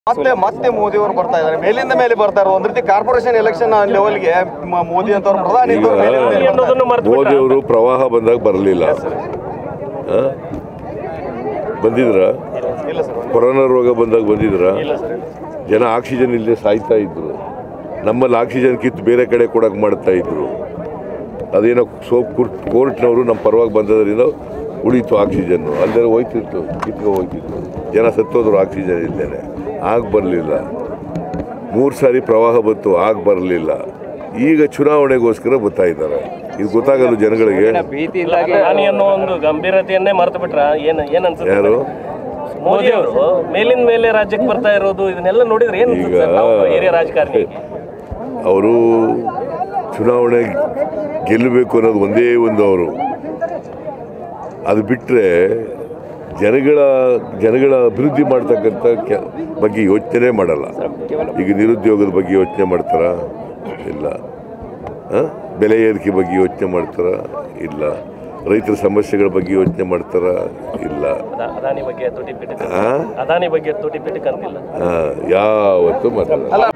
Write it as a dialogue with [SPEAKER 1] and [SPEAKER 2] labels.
[SPEAKER 1] ಮತ್ತೆ ಮತ್ತೆ ಮೋದಿ ಅವರು ಬರ್ತಾ ಇದ್ದಾರೆ ಮೇಲಿಂದ ಮೇಲೆ ಬರ್ತಾ ಇರೋದು ಒಂದ್ ರೀತಿ ಕಾರ್ಪೊರೇಷನ್ ಎಲೆಕ್ಷನ್ ಲೆವೆಲ್ಗೆ ಮೋದಿ ಅಂತವ್ರು ಪ್ರಧಾನಿ
[SPEAKER 2] ಈಗ
[SPEAKER 1] ಅಂತವ್ರು ಮೇಲಿಂದ ಮೇಲೆ ಬರ್ತಾ
[SPEAKER 3] ಅನ್ನೋದನ್ನು ಮರ್ತು
[SPEAKER 2] ಮೋದಿ ಅವರು ಪ್ರವಾಹ ಬಂದಾಗ ಬರಲಿಲ್ಲ ಬಂದಿದ್ರ
[SPEAKER 1] ಇದ್ದಾರೆ. ಇಲ್ಲ ಸರ್
[SPEAKER 2] ಕೊರೋನಾ ರೋಗ ಬಂದಾಗ ಬಂದಿದ್ರ
[SPEAKER 1] ಇಲ್ಲ ಸರ್ ಇಲ್ಲ.
[SPEAKER 2] ಜನ ಆಕ್ಸಿಜನ್ ಇಲ್ಲದೆ ಸಾಯ್ತಾ ಇದ್ರು ನಮ್ಮಲ್ಲಿ ಆಕ್ಸಿಜನ್ ಕಿತ್ತು ಬೇರೆ ಕಡೆ ಕೊಡಕ್ಕೆ ಮಾಡ್ತಾ ಇದ್ರು ಅದೇನೋ ಸೋಪ್ ಕೋರ್ಟ್ನವರು ನಮ್ಮ ಪರವಾಗಿ ಬಂದದ್ರಿಂದ ಉಳೀತು ಆಕ್ಸಿಜನ್ನು ಅಲ್ಲದೆ ಹೋಯ್ತಿತ್ತು ಕಿತ್ಕೊ ಹೋಯ್ತಿತ್ತು ಜನ ಸತ್ತೋದ್ರು ಆಕ್ಸಿಜನ್ ಇದ್ದೇನೆ ಆಗ ಬರಲಿಲ್ಲ ಮೂರು ಸಾರಿ ಪ್ರವಾಹ ಬಂತು ಆಗ ಬರಲಿಲ್ಲ ಈಗ ಚುನಾವಣೆಗೋಸ್ಕರ ಬರ್ತಾ ಇದ್ದಾರೆ ಇದು ಗೊತ್ತಾಗಲ್ಲ ಜನಗಳಿಗೆ
[SPEAKER 3] ಪ್ರಧಾನಿ ಅನ್ನೋ ಒಂದು ಗಂಭೀರತೆಯನ್ನೇ ಮರೆತು ಬಿಟ್ರ ಏನ್ ಏನ್ ಅನ್ಸುತ್ತೆ
[SPEAKER 2] ಯಾರು
[SPEAKER 3] ಮೋದಿ ಅವರು ಮೇಲಿನ ಮೇಲೆ ರಾಜ್ಯಕ್ಕೆ ಬರ್ತಾ ಇರೋದು ಇದನ್ನೆಲ್ಲ ನೋಡಿದ್ರೆ ಏನ್ ಅನ್ಸುತ್ತೆ ಸರ್? ನಾವು ಹಿರಿಯ ರಾಜಕಾರಣಿ
[SPEAKER 2] ಅವರು ಚುನಾವಣೆ ಗೆಲ್ಲಬೇಕು ಅನ್ನೋದು ಒಂದೇ ಒಂದು ಅವರು ಅದು ಬಿಟ್ಟರೆ ಜನಗಳ ಜನಗಳ ಅಭಿವೃದ್ಧಿ ಮಾಡ್ತಕ್ಕಂಥ ಕೆ ಬಗ್ಗೆ ಯೋಚನೆ ಮಾಡಲ್ಲ ಈಗ ನಿರುದ್ಯೋಗದ ಬಗ್ಗೆ ಯೋಚನೆ ಮಾಡ್ತಾರ ಇಲ್ಲ ಆ? ಬೆಲೆ ಏರಿಕೆ ಬಗ್ಗೆ ಯೋಚನೆ ಮಾಡ್ತಾರ ಇಲ್ಲ ರೈತರ ಸಮಸ್ಯೆಗಳ ಬಗ್ಗೆ ಯೋಚನೆ ಮಾಡ್ತಾರ ಇಲ್ಲ
[SPEAKER 3] ಅದ- ಅದಾನಿ ಬಗ್ಗೆ ತುಟಿ ಪಿಟಿಕ್
[SPEAKER 2] ಆ?
[SPEAKER 3] ಅದಾನಿ ಬಗ್ಗೆ ತುಟಿ ಪಿಟಿಕ್ ಅಂತಿಲ್ಲ
[SPEAKER 2] ಆ, ಯಾವತ್ತೂ ಮಾತಾಡಲ್ಲ
[SPEAKER 1] ಅಲ್ಲ